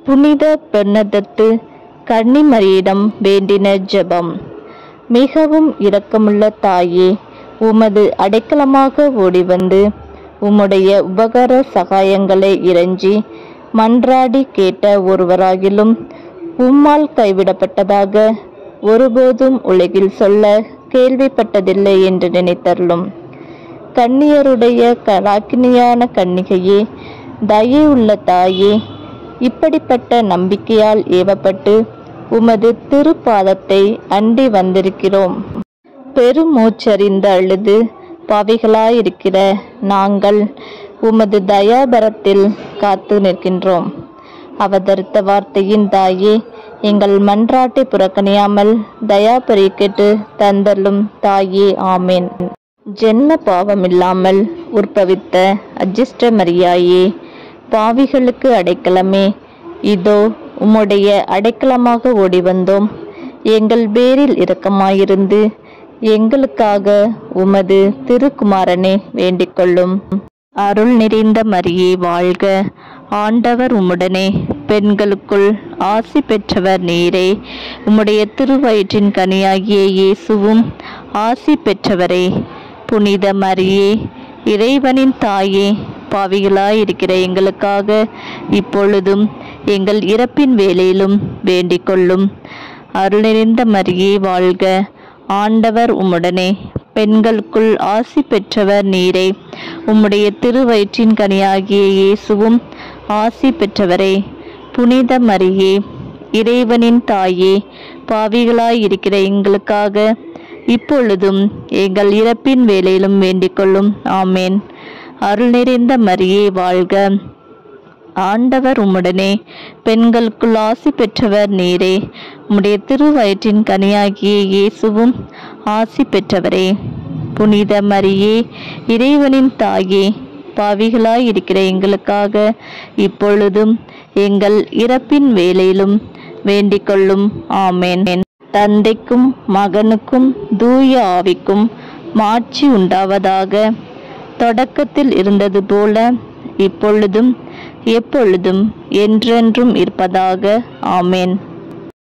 புனித பெர்னதத்து கன்னிமரியிடம் வேண்டின ஜெபம் மிகவும் இரக்கமுள்ள தாயே உமது அடைக்கலமாக ஓடி வந்து உம்முடைய உபகார சகாயங்களை இறைஞ்சி மன்றாடி கேட்ட ஒருவராகிலும் உம்மால் கைவிடப்பட்டதாக ஒருபோதும் உலகில் சொல்ல கேள்விப்பட்டதில்லை என்று நினைத்தருளும் கன்னியருடைய கலாக்கினியான கன்னிகையே தயை உள்ள தாயே இப்படிப்பட்ட நம்பிக்கையால் ஏவப்பட்டு உமது திருப்பாதத்தை அண்டி வந்திருக்கிறோம் பெருமூச்சறிந்து அழுது பாவிகளாயிருக்கிற நாங்கள் உமது தயாபரத்தில் காத்து நிற்கின்றோம் அவதரித்த வார்த்தையின் தாயே எங்கள் மன்றாட்டை புறக்கணியாமல் தயாபரி கேட்டு தந்தலும் தாயே ஆமேன் ஜென்ம பாவமில்லாமல் உற்பவித்த அஜிஷ்ட மரியாயே பாவிகளுக்கு அடைக்கலமே இதோ உம்முடைய அடைக்கலமாக ஓடி வந்தோம் எங்கள் பேரில் இரக்கமாயிருந்து எங்களுக்காக உமது திருக்குமாரனே வேண்டிக் கொள்ளும் அருள் நிறைந்த மரியே வாழ்க ஆண்டவர் உம்முடனே பெண்களுக்குள் ஆசி பெற்றவர் நீரே உம்முடைய திருவயிற்றின் கனியாகிய இயேசுவும் ஆசி பெற்றவரே புனித மரியே இறைவனின் தாயே பாவிகளாயிருக்கிற எங்களுக்காக இப்பொழுதும் எங்கள் இறப்பின் வேளையிலும் வேண்டிக் கொள்ளும் அருள் நிறைந்த மரியே வாழ்க ஆண்டவர் உம்முடனே பெண்களுக்குள் ஆசி பெற்றவர் நீரே உம்முடைய திருவயிற்றின் கனியாகிய இயேசுவும் ஆசி பெற்றவரே புனித மரியே இறைவனின் தாயே பாவிகளாயிருக்கிற எங்களுக்காக இப்பொழுதும் எங்கள் இறப்பின் வேளையிலும் வேண்டிக் கொள்ளும் ஆமேன் அருள் நிறைந்த மரியே வாழ்க ஆண்டவர் உம்முடனே பெண்களுக்குள் ஆசி பெற்றவர் நீரே உம்முடைய திருவயிற்றின் கனியாகிய இயேசுவும் ஆசி பெற்றவரே புனித மரியே இறைவனின் தாயே பாவிகளாய் இருக்கிற எங்களுக்காக இப்பொழுதும் எங்கள் இறப்பின் வேளையிலும் வேண்டிக் கொள்ளும் ஆமேன் தந்தைக்கும் மகனுக்கும் தூய ஆவிக்கும் மாட்சி உண்டாவதாக தொடக்கத்தில் இருந்தது போல இப்பொழுதும் எப்பொழுதும் என்றென்றும் இருப்பதாக ஆமேன்